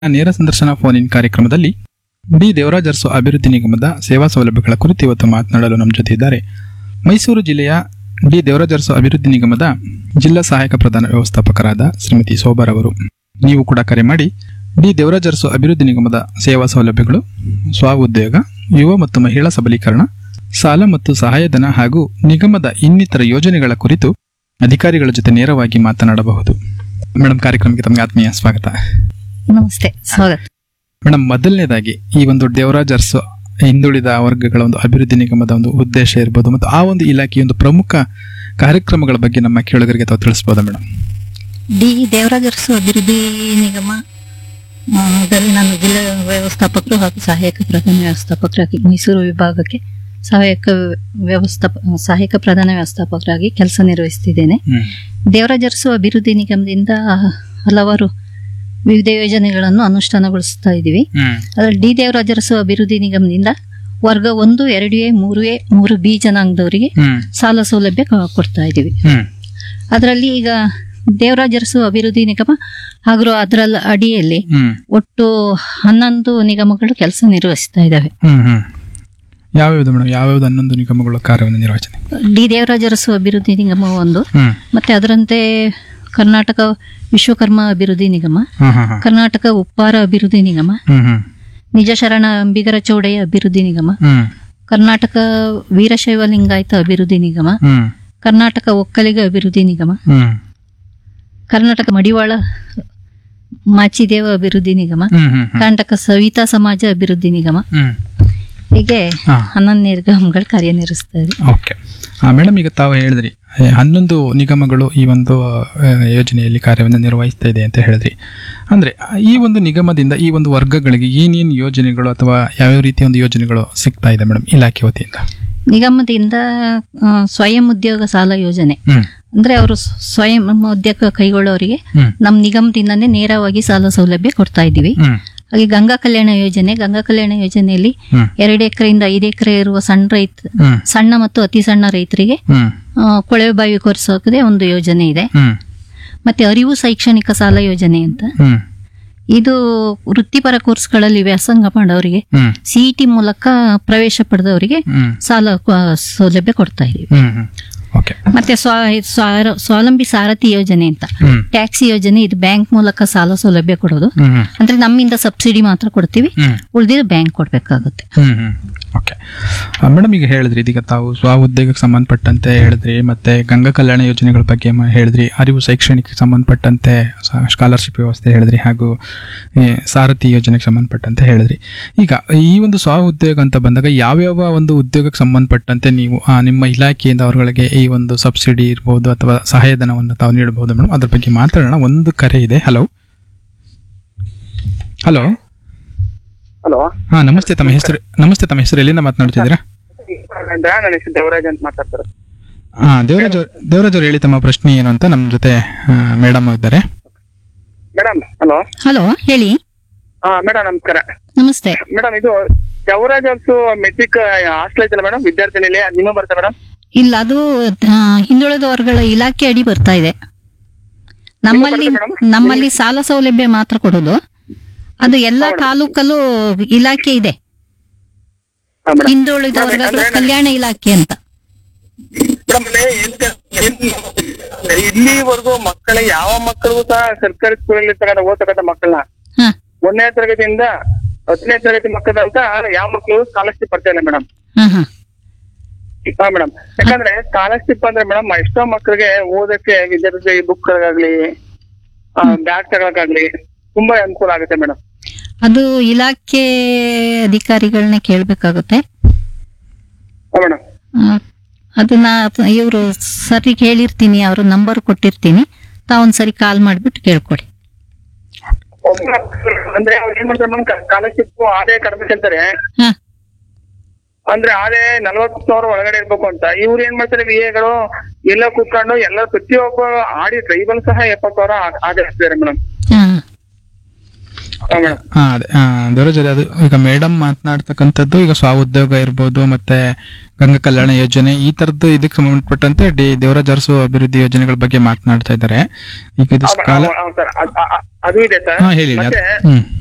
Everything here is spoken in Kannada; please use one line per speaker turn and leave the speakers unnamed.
ನೇರ ಸಂದರ್ಶನ ಫೋನ್ ಇನ್ ಕಾರ್ಯಕ್ರಮದಲ್ಲಿ ಡಿ ದೇವರಾಜ್ ಅರಸು ಅಭಿವೃದ್ಧಿ ನಿಗಮದ ಸೇವಾ ಸೌಲಭ್ಯಗಳ ಕುರಿತು ಇವತ್ತು ಮಾತನಾಡಲು ನಮ್ಮ ಜೊತೆ ಇದ್ದಾರೆ ಮೈಸೂರು ಜಿಲ್ಲೆಯ ಡಿ ದೇವರಾಜ್ ಅರಸು ಅಭಿವೃದ್ಧಿ ನಿಗಮದ ಜಿಲ್ಲಾ ಸಹಾಯಕ ಪ್ರಧಾನ ವ್ಯವಸ್ಥಾಪಕರಾದ ಶ್ರೀಮತಿ ಸೋಬರ್ ಅವರು ನೀವು ಕೂಡ ಕರೆ ಮಾಡಿ ಡಿ ದೇವರಾಜ್ ಅರಸು ಅಭಿವೃದ್ಧಿ ನಿಗಮದ ಸೇವಾ ಸೌಲಭ್ಯಗಳು ಸ್ವ ಉದ್ಯೋಗ ಯುವ ಮತ್ತು ಮಹಿಳಾ ಸಬಲೀಕರಣ ಸಾಲ ಮತ್ತು ಸಹಾಯಧನ ಹಾಗೂ ನಿಗಮದ ಇನ್ನಿತರ ಯೋಜನೆಗಳ ಕುರಿತು ಅಧಿಕಾರಿಗಳ ಜೊತೆ ನೇರವಾಗಿ ಮಾತನಾಡಬಹುದು ಮೇಡಮ್ ಕಾರ್ಯಕ್ರಮಕ್ಕೆ ತಮಗೆ ಆತ್ಮೀಯ ಸ್ವಾಗತ
ನಮಸ್ತೆ ಸ್ವಾಗತ
ಮೇಡಮ್ ಮೊದಲನೇದಾಗಿ ಈ ಒಂದು ದೇವರಾಜ್ ಅರಸು ಹಿಂದುಳಿದ ವರ್ಗಗಳ ಒಂದು ಅಭಿವೃದ್ಧಿ ನಿಗಮದ ಒಂದು ಉದ್ದೇಶ ಇರ್ಬೋದು ಮತ್ತು ಆ ಒಂದು ಇಲಾಖೆಯ ಒಂದು ಪ್ರಮುಖ ಕಾರ್ಯಕ್ರಮಗಳ ಬಗ್ಗೆ ನಮ್ಮ ಕೇಳುಗರಿಗೆ ತಾವು ತಿಳಿಸ್ಬೋದಾ ಮೇಡಮ್
ಡಿ ದೇವರಾಜ ಅರಸು ಅಭಿವೃದ್ಧಿ ನಿಗಮ ಆ, ದಲ್ಲಿ ನಾನು ಜಿಲ್ಲಾ ವ್ಯವಸ್ಥಾಪಕರು ಹಾಗೂ ಸಹಾಯಕ ಪ್ರಧಾನ ವ್ಯವಸ್ಥಾಪಕರಾಗಿ ಮೈಸೂರು ವಿಭಾಗಕ್ಕೆ ಸಹಾಯಕ ವ್ಯವಸ್ಥಾಪ ಸಹಾಯಕ ಪ್ರಧಾನ ವ್ಯವಸ್ಥಾಪಕರಾಗಿ ಕೆಲಸ ನಿರ್ವಹಿಸ್ತಿದ್ದೇನೆ
ಹ್ಮ್
ದೇವರಾಜ ಅರಸು ಅಭಿವೃದ್ಧಿ ನಿಗಮದಿಂದ ಹಲವಾರು ವಿವಿಧ ಯೋಜನೆಗಳನ್ನು ಅನುಷ್ಠಾನಗೊಳಿಸ್ತಾ ಇದ್ದೀವಿ
ಹ್ಮ್
ಅದರಲ್ಲಿ ಡಿ ದೇವರಾಜ ಅರಸು ಅಭಿವೃದ್ಧಿ ನಿಗಮದಿಂದ ವರ್ಗ ಒಂದು ಎರಡು ಎ ಮೂರು ಎ ಮೂರು ಬಿ ಜನಾಂಗದವರಿಗೆ
ಹ್ಮ್
ಸಾಲ ಸೌಲಭ್ಯ ಕ- ಕೊಡ್ತಾ ಇದ್ದೀವಿ
ಹ್ಮ್
ಅದರಲ್ಲಿ ಈಗ ದೇವರಾಜ ಅರಸು ಅಭಿವೃದ್ಧಿ ನಿಗಮ ಹಾಗೂ ಅದರ ಅಡಿಯಲ್ಲಿ
ಹ್ಮ್
ಒಟ್ಟು ಹನ್ನೊಂದು ನಿಗಮಗಳು ಕೆಲಸ ನಿರ್ವಹಿಸ್ತಾ ಇದ್ದಾವೆ
ಹ್ಮ್ ಹ್ಮ್ ಯಾವ್ಯಾವ್ದು ಮೇಡಮ್ ಯಾವ್ಯಾವ್ದು ಹನ್ನೊಂದು ನಿಗಮಗಳ ಕಾರ್ಯವನ್ನು ನಿರ್ವಹಣೆ
ಡಿ ದೇವರಾಜ ಅರಸು ಅಭಿವೃದ್ಧಿ ನಿಗಮ ಒಂದು
ಹ್ಮ್
ಮತ್ತೆ ಅದರಂತೆ ಕರ್ನಾಟಕ ವಿಶ್ವಕರ್ಮ ಅಭಿವೃದ್ಧಿ ನಿಗಮ
ಹಾ ಹಾ ಹಾ
ಕರ್ನಾಟಕ ಉಪ್ಪಾರ ಅಭಿವೃದ್ಧಿ ನಿಗಮ
ಹ್ಮ್ ಹ್ಮ್
ನಿಜ ಶರಣ ಅಂಬಿಗರ ಚೌಡೆಯ ಅಭಿವೃದ್ಧಿ ನಿಗಮ
ಹ್ಮ್
ಕರ್ನಾಟಕ ವೀರಶೈವ ಲಿಂಗಾಯತ ಅಭಿವೃದ್ಧಿ ನಿಗಮ
ಹ್ಮ್
ಕರ್ನಾಟಕ ಒಕ್ಕಲಿಗ ಅಭಿವೃದ್ಧಿ ನಿಗಮ
ಹ್ಮ್
ಕರ್ನಾಟಕ ಮಡಿವಾಳ ಮಾಚಿದೇವ ಅಭಿವೃದ್ಧಿ ನಿಗಮ
ಹ್ಮ್ ಹ್ಮ್ ಹ್ಮ್
ಕರ್ನಾಟಕ ಸವಿತಾ ಸಮಾಜ ಅಭಿವೃದ್ಧಿ ನಿಗಮ
ಹ್ಮ್
ಹೀಗೆ
ಹಾ
ಹನ್ನೊಂದು ನಿಗಮಗಳು ಕಾರ್ಯನಿರ್ವಹಿಸ್ತಾ ಇದೆ
ಓಕೆ ಮೇಡಮ್ ಈಗ ತಾವು ಹೇಳಿದ್ರಿ ಏ, ಹನ್ನೊಂದು ನಿಗಮಗಳು ಈ ಒಂದು ಆ, ಯೋಜನೆಯಲ್ಲಿ ಕಾರ್ಯವನ್ನು ನಿರ್ವಹಿಸ್ತಾ ಇದೆ ಅಂತ ಹೇಳಿದ್ರಿ ಅಂದ್ರೆ ಆ, ಈ ಒಂದು ನಿಗಮದಿಂದ ಈ ಒಂದು ವರ್ಗಗಳಿಗೆ ಏನೇನು ಯೋಜನೆಗಳು ಅಥವಾ ಯಾವ್ಯಾವ ರೀತಿಯ ಒಂದು ಯೋಜನೆಗಳು ಸಿಗ್ತಾ ಇದೆ ಮೇಡಮ್ ಇಲಾಖೆ ವತಿಯಿಂದ
ನಿಗಮದಿಂದ ಆ, ಸ್ವಯಂ ಉದ್ಯೋಗ ಸಾಲ ಯೋಜನೆ
ಹ್ಮ್
ಅಂದ್ರೆ ಅವರು ಸ್ವಯಂ ಉದ್ಯೋಗ ಕೈಗೊಳ್ಳೋರಿಗೆ
ಹ್ಮ್
ನಮ್ಮ ನಿಗಮದಿಂದನೇ ನೇರವಾಗಿ ಸಾಲ ಸೌಲಭ್ಯ ಕೊಡ್ತಾ ಇದ್ದೀವಿ
ಹ್ಮ್
ಹಾಗೆ ಗಂಗಾ ಕಲ್ಯಾಣ ಯೋಜನೆ ಗಂಗಾ ಕಲ್ಯಾಣ ಯೋಜನೆಯಲ್ಲಿ
ಹ್ಮ್
ಎರಡು ಎಕರೆಯಿಂದ ಐದು ಎಕರೆ ಇರುವ ಸಣ್ಣ ರೈತ
ಹ್ಮ್
ಸಣ್ಣ ಮತ್ತು ಅತಿ ಸಣ್ಣ ರೈತರಿಗೆ
ಹ್ಮ್
ಆ, ಕೊಳವೆ ಬಾವಿ ಕೊರೆಸೋಕೆ ಒಂದು ಯೋಜನೆ ಇದೆ
ಹ್ಮ್
ಮತ್ತೆ ಅರಿವು ಶೈಕ್ಷಣಿಕ ಸಾಲ ಯೋಜನೆ ಅಂತ
ಹ್ಮ್
ಇದು ವೃತ್ತಿಪರ ಕೋರ್ಸ್ಗಳಲ್ಲಿ ವ್ಯಾಸಂಗ ಮಾಡೋರಿಗೆ
ಹ್ಮ್
ಸಿಇಟಿ ಮೂಲಕ ಪ್ರವೇಶ ಪಡೆದವರಿಗೆ
ಹ್ಮ್
ಸಾಲ ಕ- ಸೌಲಭ್ಯ ಕೊಡ್ತಾ ಇದೀವಿ
ಹ್ಮ್ ಹ್ಮ್ ಓಕೆ
ಮತ್ತೆ ಸ್ವ ಸ್ವ- ಸ್ವಾವಲಂಬಿ ಸಾರಥಿ ಯೋಜನೆ ಅಂತ
ಹ್ಮ್
ಟ್ಯಾಕ್ಸಿ ಯೋಜನೆ ಇದು ಬ್ಯಾಂಕ್ ಮೂಲಕ ಸಾಲ ಸೌಲಭ್ಯ ಕೊಡೋದು
ಹ್ಮ್ ಹ್ಮ್
ಅಂದ್ರೆ ನಮ್ಮಿಂದ ಸಬ್ಸಿಡಿ ಮಾತ್ರ ಕೊಡ್ತೀವಿ
ಹ್ಮ್
ಉಳಿದಿದ್ದು ಬ್ಯಾಂಕ್ ಕೊಡ್ಬೇಕಾಗುತ್ತೆ
ಹ್ಮ್ ಹ್ಮ್ ಓಕೆ ಮೇಡಮ್ ಈಗ ಹೇಳಿದ್ರಿ ಇದೀಗ ತಾವು ಸ್ವ ಉದ್ಯೋಗಕ್ಕೆ ಸಂಬಂಧಪಟ್ಟಂತೆ ಹೇಳಿದ್ರಿ ಮತ್ತೆ ಗಂಗಾ ಕಲ್ಯಾಣ ಯೋಜನೆಗಳ ಬಗ್ಗೆ ಮ- ಹೇಳಿದ್ರಿ ಅರಿವು ಶೈಕ್ಷಣಿಕಕ್ಕೆ ಸಂಬಂಧಪಟ್ಟಂತೆ ಸ್ಕಾಲರ್ಶಿಪ್ ವ್ಯವಸ್ಥೆ ಹೇಳಿದ್ರಿ ಹಾಗೂ ಈ ಸಾರಥಿ ಯೋಜನೆಗೆ ಸಂಬಂಧಪಟ್ಟಂತೆ ಹೇಳಿದ್ರಿ ಈಗ ಈ ಒಂದು ಸ್ವ ಉದ್ಯೋಗ ಅಂತ ಬಂದಾಗ ಯಾವ್ಯಾವ ಒಂದು ಉದ್ಯೋಗಕ್ಕೆ ಸಂಬಂಧಪಟ್ಟಂತೆ ನೀವು ಆ, ನಿಮ್ಮ ಇಲಾಖೆಯಿಂದ ಅವರುಗಳಿಗೆ ಈ ಒಂದು ಸಬ್ಸಿಡಿ ಇರ್ಬೋದು ಅಥವಾ ಸಹಾಯಧನವನ್ನು ತಾವು ನೀಡಬಹುದು ಮೇಡಮ್ ಅದ್ರ ಬಗ್ಗೆ ಮಾತಾಡೋಣ ಒಂದು ಕರೆ ಇದೆ ಹಲೋ ಹಲೋ
ಹಲೋ
ಹಾ ನಮಸ್ತೆ ತಮ್ಮ ಹೆಸರು ನಮಸ್ತೆ ತಮ್ಮ ಹೆಸರು ಎಲ್ಲಿಂದ ಮಾತನಾಡ್ತಿದ್ದೀರಾ
ನನ್ನ ಹೆಸರು ದೇವರಾಜ್ ಅಂತ ಮಾತಾಡ್ತಾರೆ
ಹಾ ದೇವರಾಜ್ ಅವ್ರು- ದೇವರಾಜ್ ಅವ್ರು ಹೇಳಿ ತಮ್ಮ ಪ್ರಶ್ನೆ ಏನು ಅಂತ ನಮ್ಮ ಜೊತೆ ಮೇಡಮ್ ಇದ್ದಾರೆ
ಮೇಡಮ್ ಹಲೋ
ಹಲೋ ಹೇಳಿ
ಹಾ ಮೇಡಮ್ ನಮಸ್ಕಾರ
ನಮಸ್ತೆ
ಮೇಡಮ್ ಇದು ದೇವರಾಜ್ ಅಲ್ಸು ಮೆಟ್ರಿಕ್ ಹಾಸ್ಟೆಲ್ ಐತಲ್ಲ ಮೇಡಮ್ ವಿದ್ಯಾರ್ಥಿ ನಿಲಯ ಅದು ನಿಮ್ಮ ಬರುತ್ತೆ ಮೇಡಮ್
ಇಲ್ಲ ಅದು ಆ, ಹಿಂದುಳಿದ ವರ್ಗಗಳ ಇಲಾಖೆ ಅಡಿ ಬರ್ತಾ ಇದೆ ನಮ್ಮಲ್ಲಿ
ನಿಮ್ಗೆ ಬರುತ್ತೆ
ನಮ್ಮಲ್ಲಿ ಸಾಲ ಸೌಲಭ್ಯ ಮಾತ್ರ ಕೊಡೋದು ಅದು ಎಲ್ಲ ತಾಲೂಕಲ್ಲೂ ಇಲಾಖೆ ಇದೆ
ಹಾ ಮೇಡಮ್
ಹಿಂದುಳಿದ ವರ್ಗಗಳ ಕಲ್ಯಾಣ ಇಲಾಖೆ ಅಂತ
ಮೇಡಮ್ ಇಲ್ಲಿವರೆಗೂ ಮಕ್ಕಳ ಯಾವ ಮಕ್ಕಳಿಗೂ ಸಹ ಸರ್ಕಾರಿ ಸ್ಕೂಲಲ್ಲಿ ತಗೊಂಡ ಓದ್ತಕ್ಕಂಥ ಮಕ್ಕಳನ್ನ
ಹ
ಒಂದನೇ ತರಗತಿಯಿಂದ ಹತ್ತನೇ ತರಗತಿ ಮಕ್ಕಳಂತ ಯಾವ ಮಕ್ಕಳು ಸ್ಕಾಲರ್ಶಿಪ್ ಬರ್ತಾ ಇಲ್ಲ ಮೇಡಮ್
ಹ ಹ
ಹಾ ಮೇಡಮ್ ಯಾಕಂದ್ರೆ ಸ್ಕಾಲರ್ಶಿಪ್ ಅಂದ್ರೆ ಮೇಡಮ್ ಎಷ್ಟೋ ಮಕ್ಕಳಿಗೆ ಓದಕ್ಕೆ ವಿದ್ಯಾರ್ಥಿ ಬುಕ್ ಗಳಾಗ್ಲಿ ಬ್ಯಾಗ್ ತಗೊಳಕಾಗ್ಲಿ ತುಂಬಾ ಅನುಕೂಲ ಆಗುತ್ತೆ ಮೇಡಮ್
ಅದು ಇಲಾಖೆ ಅಧಿಕಾರಿಗಳನ್ನ ಕೇಳ್ಬೇಕಾಗುತ್ತೆ
ಹಾ ಮೇಡಮ್
ಆ, ಅದನ್ನ ಇವರು ಸರಿ ಹೇಳಿರ್ತೀನಿ ಅವ್ರ ನಂಬರ್ ಕೊಟ್ಟಿರ್ತೀನಿ ತಾವೊಂದ್ಸರಿ ಕಾಲ್ ಮಾಡ್ಬಿಟ್ಟು ಕೇಳ್ಕೊಡಿ
ಅಂದ್ರೆ ಅವ್ರು ಏನ್ ಮಾಡ್ತಾರೆ ಮೇಡಮ್ ಸ್ಕಾಲರ್ಶಿಪ್ ಆದಾಯ ಕಡಿಮೆ ಕೇಳ್ತಾರೆ
ಹ
ಅಂದ್ರೆ ಆದಾಯ ನಲ್ವತ್ತು ಸಾವಿರ ಒಳಗಡೆ ಇರ್ಬೇಕು ಅಂತ ಇವ್ರು ಏನ್ ಮಾಡ್ತಾರೆ ವಿ ಎಗಳು ಎಲ್ಲ ಕೂತ್ಕೊಂಡು ಎಲ್ಲ ಪ್ರತಿಯೊಬ್ಬ ಆಡಿ ಟ್ರೈಬಲ್ ಸಹ ಎಪ್ಪತ್ತು ಸಾವಿರ ಆದಾಯ ಇರ್ತಾರೆ ಮೇಡಮ್
ಹ
ಹಾ ಮೇಡಮ್
ಹಾ ಅದೇ ಆ, ದೇವರಾಜ್ ಅವ್ರೆ, ಅದು ಈಗ ಮೇಡಮ್ ಮಾತನಾಡ್ತಕ್ಕಂಥದ್ದು ಈಗ ಸ್ವ ಉದ್ಯೋಗ ಇರ್ಬೋದು ಮತ್ತೆ ಗಂಗಾ ಕಲ್ಯಾಣ ಯೋಜನೆ ಈ ತರದ್ದು ಇದಕ್ಕೆ ಸಂಬಂಧಪಟ್ಟಂತೆ ಡಿ ದೇವರಾಜ್ ಅರಸು ಅಭಿವೃದ್ಧಿ ಯೋಜನೆಗಳ ಬಗ್ಗೆ ಮಾತನಾಡ್ತಾ ಇದ್ದಾರೆ ಈಗ ಇದು ಸ್ಕಾಲ
ಸರ್ ಅದು ಇದೆ ಸರ್
ಹಾ ಹೇಳಿ ಹೇಳಿ. ಅದು-
ಮತ್ತೆ
ಹ್ಮ್